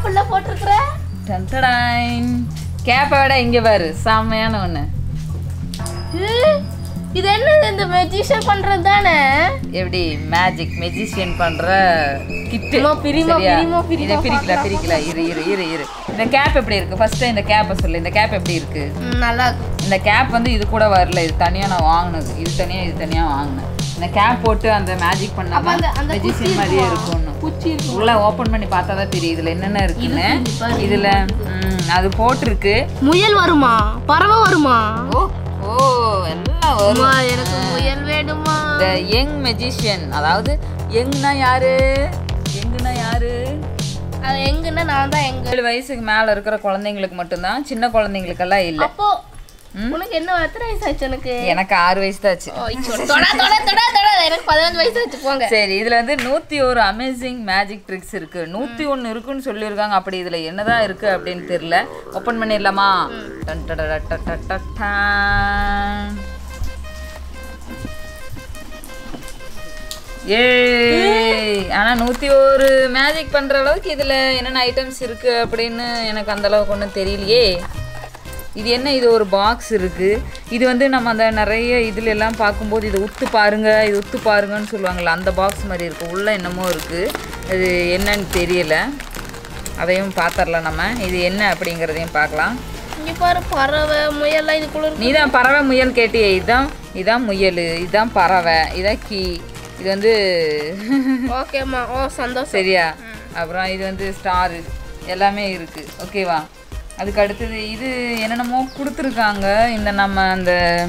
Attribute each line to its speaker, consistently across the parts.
Speaker 1: கேப்ல போட்டிருக்கிற
Speaker 2: டன்டடாய் கேப்பை விட இங்க பாரு செம்மையான ஒண்ணு
Speaker 1: ஏய், இது என்னது இந்த மெஜிஷியன் பண்றது தானே
Speaker 2: எப்படி மேஜிக் மெஜிஷியன் பண்ற கிட்டு
Speaker 1: அம்மா, பிரிமா,
Speaker 2: சரியா?
Speaker 1: பிரிமா, பிரிமா,
Speaker 2: இதை பிரிக்கல பிரிக்கல இரு இரு இரு இரு இந்த கேப் எப்படி இருக்கு ஃபர்ஸ்ட் இந்த கேப்பை சொல்லு இந்த கேப் எப்படி இருக்கு
Speaker 1: ம், நல்லா இருக்கும்
Speaker 2: இந்த கேப் வந்து இது கூட வரல இது தனியா நான் வாங்கினது இது தனியா இது தனியா வாங்கினேன் இந்த கேப் போட்டு அந்த மேஜிக்
Speaker 1: அப்ப
Speaker 2: பண்ணா
Speaker 1: அந்த அந்த குச்சி
Speaker 2: மெஜிஷியன் மாதிரியே
Speaker 1: இருக்குமா?
Speaker 2: இருக்கும்னு
Speaker 1: குச்சி இருக்கும்
Speaker 2: உள்ள ஓபன் பண்ணி பார்த்தா தான் தெரியும் இதுல என்னென்ன இருக்குன்னு
Speaker 1: இருக்கு, பாரு.
Speaker 2: இதுல ம், அது போட்டிருக்கு
Speaker 1: முயல் வருமா பறவை வருமா
Speaker 2: ஓ ஓ எல்லாம் வரும்
Speaker 1: அம்மா, எனக்கு முயல் வேணுமா
Speaker 2: த யங் மெஜிஷியன் அதாவது யங்னா யாரு யங்னா யாரு
Speaker 1: அது எங்கன்னா நான் தான் எங்க
Speaker 2: ஏழு வயசுக்கு மேல இருக்கிற குழந்தைங்களுக்கு மட்டும்தான் சின்ன குழந்தைங்களுக்கெல்லாம் இல்ல
Speaker 1: அப்போ உனக்கு என்ன எத்தனை வயசு ஆச்சு எனக்கு
Speaker 2: எனக்கு ஆறு வயசு தான் ஆச்சு
Speaker 1: ஓ, இச்சோ, தொட தொட தொட தொட எனக்கு பதினஞ்சு வயசு ஆச்சு போங்க
Speaker 2: சரி இதுல வந்து நூத்தி ஒரு அமேசிங் மேஜிக் ட்ரிக்ஸ் இருக்கு நூத்தி ஒன்னு இருக்குன்னு சொல்லியிருக்காங்க அப்படி இதுல என்னதான் இருக்கு அப்படின்னு தெரியல ஓபன் பண்ணிடலாமா டன் டடட டட டட டான். ஏய் ஆனா நூத்தி ஒரு மேஜிக் பண்ற அளவுக்கு இதுல என்னென்ன ஐட்டம்ஸ் இருக்கு அப்படின்னு எனக்கு அந்த அளவுக்கு ஒன்றும் தெரியலையே இது என்ன இது ஒரு பாக்ஸ் இருக்கு இது வந்து நம்ம அந்த நிறைய இதுல எல்லாம் பார்க்கும்போது இதை உத்து பாருங்க இது உத்து பாருங்கன்னு சொல்லுவாங்கல்ல அந்த பாக்ஸ் மாதிரி இருக்கு உள்ள என்னமோ இருக்கு அது என்னன்னு தெரியல அதையும் பார்த்துடலாம் நம்ம இது என்ன அப்படிங்கிறதையும் பார்க்கலாம்
Speaker 1: இங்க பாரு பறவை முயல்லாம் இதுக்குள்ள இருக்கு
Speaker 2: நீ தான் பறவை முயல் கேட்டியே இதுதான் இதான் முயல் இதுதான் பறவை இதான் கீ இது வந்து
Speaker 1: ஓகேம்மா ஓ சந்தோஷம்
Speaker 2: சரியா அப்புறம் இது வந்து ஸ்டாரு எல்லாமே இருக்கு ஓகேவா அதுக்கு அடுத்தது இது என்னென்னமோ கொடுத்துருக்காங்க இந்த நம்ம அந்த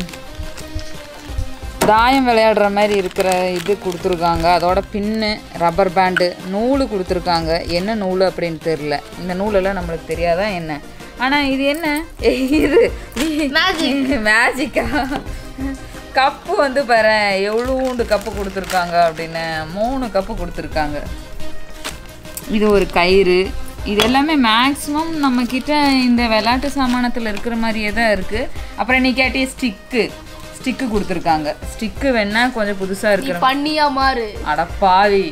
Speaker 2: தாயம் விளையாடுற மாதிரி இருக்கிற இது கொடுத்துருக்காங்க அதோட பின்னு ரப்பர் பேண்டு நூல் கொடுத்துருக்காங்க என்ன நூல் அப்படின்னு தெரில இந்த நூலெல்லாம் நம்மளுக்கு தெரியாதா என்ன ஆனால் இது என்ன ஏய், இது மேஜிக் மேஜிக்கா கப்பு வந்து பாரு எவ்வளோண்டு கப்பு கொடுத்துருக்காங்க அப்படின்னு மூணு கப்பு கொடுத்துருக்காங்க இது ஒரு கயிறு இது எல்லாமே மேக்ஸிமம் நம்ம கிட்ட இந்த விளையாட்டு சாமானத்தில் இருக்கிற மாதிரியே தான் இருக்குது அப்புறம் நீ கேட்டிய ஸ்டிக்கு ஸ்டிக்கு கொடுத்துருக்காங்க ஸ்டிக்கு வேணா கொஞ்சம் புதுசாக இருக்கிற
Speaker 1: பண்ணியா மாறு
Speaker 2: அடப்பாவி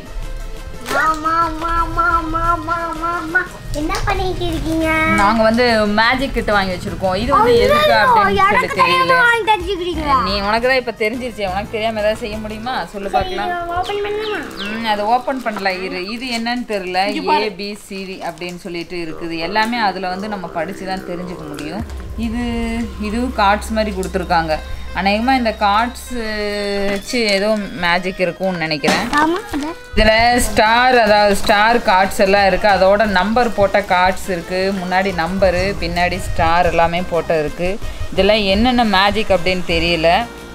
Speaker 3: என்ன பண்ணிட்டு இருக்கீங்க
Speaker 2: நாங்கள் வந்து மேஜிக் கிட்ட வாங்கி வச்சுருக்கோம் இது வந்து எதுக்கு அப்படின்னு சொல்லி தெரியல
Speaker 3: வாங்கி தெரிஞ்சுக்கிறீங்களா
Speaker 2: நீ உனக்கு தான் இப்போ தெரிஞ்சிருச்சு உனக்கு தெரியாமல் ஏதாவது செய்ய முடியுமா சொல்லு பார்க்கலாம்
Speaker 3: ஓபன் பண்ணலாமா
Speaker 2: ம் அதை ஓப்பன் பண்ணல இரு இது என்னன்னு தெரியல ஏபிசிடி அப்படின்னு சொல்லிட்டு இருக்குது எல்லாமே அதில் வந்து நம்ம படித்து தான் தெரிஞ்சுக்க முடியும் இது இது கார்ட்ஸ் மாதிரி கொடுத்துருக்காங்க அநேகமாக இந்த கார்ட்ஸ் வச்சு ஏதோ மேஜிக் இருக்கும்னு நினைக்கிறேன்
Speaker 3: ஆமா அதான்
Speaker 2: இதில் ஸ்டார் அதாவது ஸ்டார் கார்ட்ஸ் எல்லாம் இருக்குது அதோட நம்பர் போட்ட கார்ட்ஸ் இருக்குது முன்னாடி நம்பரு பின்னாடி ஸ்டார் எல்லாமே போட்ட இருக்குது இதெல்லாம் என்னென்ன மேஜிக் அப்படின்னு தெரியல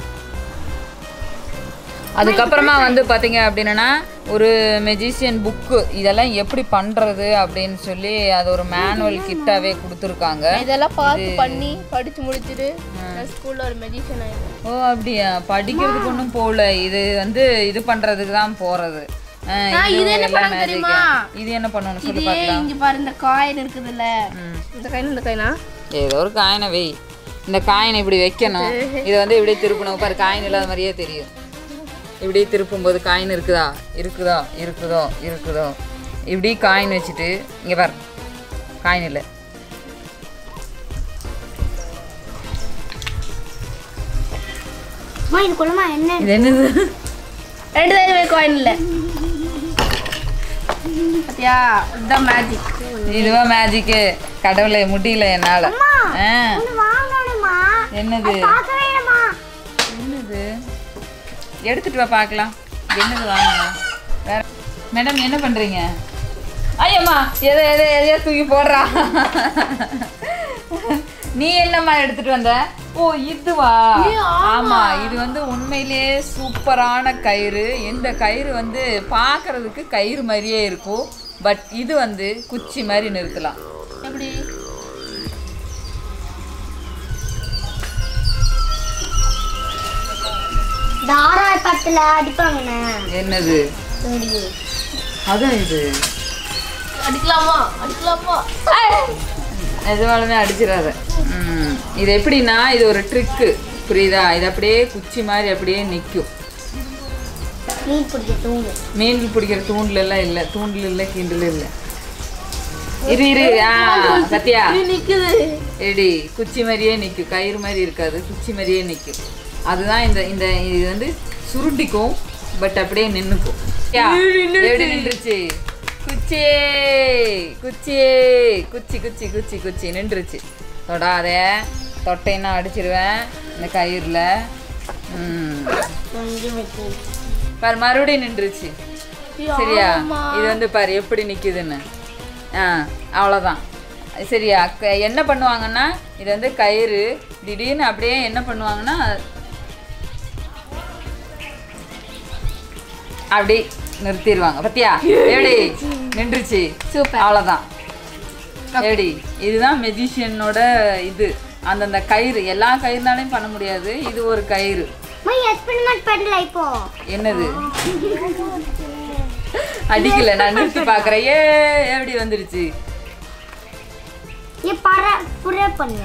Speaker 2: அதுக்கப்புறமா வந்து பார்த்தீங்க அப்படின்னா ஒரு மெஜிஷியன் புக்கு இதெல்லாம் எப்படி பண்ணுறது அப்படின்னு சொல்லி அது ஒரு மேனுவல் கிட்டாவே கொடுத்துருக்காங்க
Speaker 1: இதெல்லாம் பார்த்து பண்ணி படிச்சு முடிச்சிட்டு நான் ஸ்கூல்ல ஒரு மெஜிஷியன் ஆயிடுவேன்
Speaker 2: ஓ அப்படியா படிக்கிறதுக்கு ஒன்றும் போகல இது வந்து இது பண்ணுறதுக்கு தான் போகிறது
Speaker 1: இது என்ன பண்ணணும் தெரியுமா?
Speaker 2: இது என்ன பண்ணணும் சொல்லு
Speaker 1: இதே
Speaker 2: பார்க்கலாம்
Speaker 1: இங்க பாரு இந்த காயின் இருக்குதுல்ல
Speaker 2: ம்.
Speaker 1: இந்த காயின் இந்த காயினா
Speaker 2: ஏதோ ஒரு காயினை வை இந்த காயினை இப்படி வைக்கணும் இதை வந்து இப்படியே திருப்பணும் பாரு காயின் இல்லாத மாதிரியே தெரியும் இப்படியே திருப்பும்போது காயின் இருக்குதா இருக்குதோ இருக்குதோ இருக்குதோ இப்படி காயின் வச்சுட்டு இங்கே பாரு காயின் இல்லை
Speaker 3: அம்மா இது குள்ளமா என்ன
Speaker 2: இது என்னது
Speaker 1: ரெண்டு தடவை காயின் இல்ல பாத்தியா இதுதான் மேஜிக்
Speaker 2: இதுவா மேஜிக்கு கடவுளை முடியல என்னால் ஆ
Speaker 3: ஒண்ணு வாங்கணுமா
Speaker 2: என்னது
Speaker 3: பார்க்க வேணுமா
Speaker 2: என்னது எடுத்துட்டு வா பார்க்கலாம் என்னது வாங்கணும் வேற மேடம் என்ன பண்றீங்க ஐயம்மா எதை எதை எதையோ தூக்கி போடுறா நீ என்னம்மா எடுத்துட்டு வந்த ஓ இதுவா ஆமா இது வந்து உண்மையிலேயே சூப்பரான கயிறு இந்த கயிறு வந்து பார்க்கிறதுக்கு கயிறு மாதிரியே இருக்கும் பட் இது வந்து குச்சி மாதிரி நிறுத்தலாம்
Speaker 1: எப்படி
Speaker 3: இந்த ஆறாறு பத்துல அடிப்பாங்கண்ணே
Speaker 2: என்னது அதான் இது
Speaker 1: அடிக்கலாமா அடிக்கலாமா
Speaker 2: நிஜமாலுமே அடிச்சிடாத ம் இது எப்படின்னா இது ஒரு ட்ரிக்கு புரியுதா இது அப்படியே குச்சி மாதிரி அப்படியே நிற்கும்
Speaker 3: மீன் பிடிக்க தூங்கு
Speaker 2: மீன் பிடிக்கிற தூண்டில் எல்லாம் இல்லை தூண்டில் இல்லை கிண்டில் இல்லை இரு இரு இரு. ஆ சத்யா
Speaker 1: இது நிக்குது
Speaker 2: எடி குச்சி மாதிரியே நிற்கும் கயிறு மாதிரி இருக்காது குச்சி மாதிரியே நிற்கும் அதுதான் இந்த இந்த இது வந்து சுருட்டிக்கும் பட் அப்படியே நின்னுக்கும் யா, எப்படி நின்றுச்சு குச்சியே குச்சியே குச்சி குச்சி குச்சி குச்சி நின்றுச்சு தொடாத தொட்டைன்னா அடிச்சிருவேன் இந்த கயிறுல ம் பாரு மறுபடியும் நின்றுச்சு சரியா இது வந்து பாரு எப்படி நிக்குதுன்னு ஆ அவ்வளோதான் சரியா க- என்ன பண்ணுவாங்கன்னா இது வந்து கயிறு திடீர்னு அப்படியே என்ன பண்ணுவாங்கன்னா அப்படி நிறுத்திடுவாங்க பத்தியா எப்படி நின்றுச்சு
Speaker 1: சூப்பர்
Speaker 2: அவ்வளோதான் எப்படி இதுதான் மெஜிஷியனோட இது அந்தந்த கயிறு எல்லா கயிறுனாலையும் பண்ண முடியாது இது ஒரு கயிறு
Speaker 3: அம்மா எக்ஸ்பெரிமெண்ட் பண்ணல இப்போ
Speaker 2: என்னது அடிக்கல நான் நிறுத்தி பார்க்குறேன் ஏ எப்படி வந்துடுச்சு
Speaker 3: நீ பர புற பண்ணு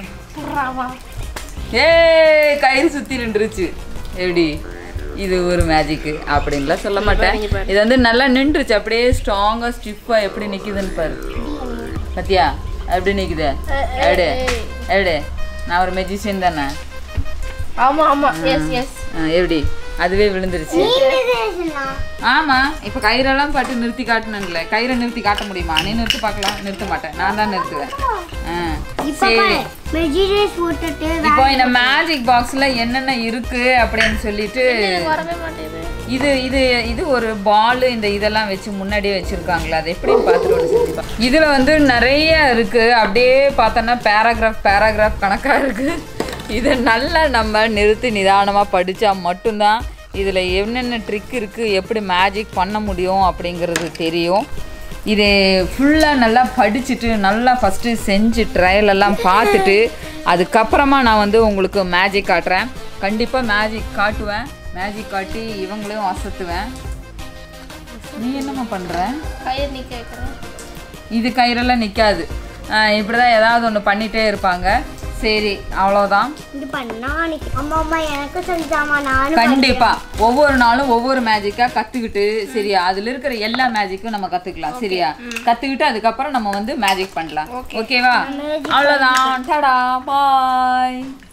Speaker 2: ஏ கயிறு சுத்தி நின்றுச்சு எப்படி இது ஒரு மேஜிக்கு அப்படின்லாம் சொல்ல மாட்டேன் இது வந்து நல்லா நின்றுச்சு அப்படியே ஸ்ட்ராங்கா ஸ்டிஃபா எப்படி நிக்குதுன்னு பாரு பத்தியா எப்படி நிக்குது எடு எடு நான் ஒரு மெஜிஷியன் தானே
Speaker 1: ஆமா ஆமா எஸ் எஸ்
Speaker 2: ஆ, எப்படி அதுவே விழுந்துருச்சு ஆமா இப்ப கயிறெல்லாம் பாட்டு நிறுத்தி காட்டணும்ல கயிறை நிறுத்தி காட்ட முடியுமா நீ நிறுத்தி பார்க்கலாம் நிறுத்த மாட்டேன் நான் தான் நிறுத்துவேன் ஆ,
Speaker 3: இப்போ
Speaker 2: சரி
Speaker 3: மெஜிரேஸ் போட்டுட்டு
Speaker 2: இப்போ இந்த மேஜிக் பாக்ஸ்ல என்னென்ன இருக்கு அப்படின்னு சொல்லிட்டு
Speaker 1: வரவே மாட்டேங்குது
Speaker 2: இது இது இது ஒரு பால் இந்த இதெல்லாம் வச்சு முன்னாடியே வச்சிருக்காங்களா அது எப்படின்னு பார்த்துட்டு ஒன்று செஞ்சு பா- இதுல வந்து நிறைய இருக்கு அப்படியே பார்த்தோன்னா பேராகிராஃப் பேராகிராஃப் கணக்கா இருக்கு இதை நல்லா நம்ம நிறுத்தி நிதானமா படிச்சா மட்டும்தான் இதுல என்னென்ன ட்ரிக் இருக்கு எப்படி மேஜிக் பண்ண முடியும் அப்படிங்கிறது தெரியும் இது ஃபுல்லாக நல்லா படிச்சுட்டு நல்லா ஃபஸ்ட்டு செஞ்சு ட்ரையல் எல்லாம் பார்த்துட்டு அதுக்கப்புறமா நான் வந்து உங்களுக்கு மேஜிக் காட்டுறேன் கண்டிப்பாக மேஜிக் காட்டுவேன் மேஜிக் காட்டி இவங்களையும் அசத்துவேன் நீ என்னம்மா பண்ணுற
Speaker 1: கயிறு நீ கேட்குறேன்
Speaker 2: இது கயிறெல்லாம் நிற்காது இப்படி தான் ஏதாவது ஒன்று பண்ணிகிட்டே இருப்பாங்க சரி அவ்வளோதான்
Speaker 3: இது பண்ணா அன்னைக்கு அம்மா அம்மா எனக்கு செஞ்சாமா நானும்
Speaker 2: கண்டிப்பா ஒவ்வொரு நாளும் ஒவ்வொரு மேஜிக்கா கத்துக்கிட்டு சரியா அதுல இருக்கிற எல்லா மேஜிக்கும் நம்ம கத்துக்கலாம் சரியா கத்துக்கிட்டு அதுக்கப்புறம் நம்ம வந்து மேஜிக் பண்ணலாம் ஓகேவா அவ்வளவுதான் டடா பாய்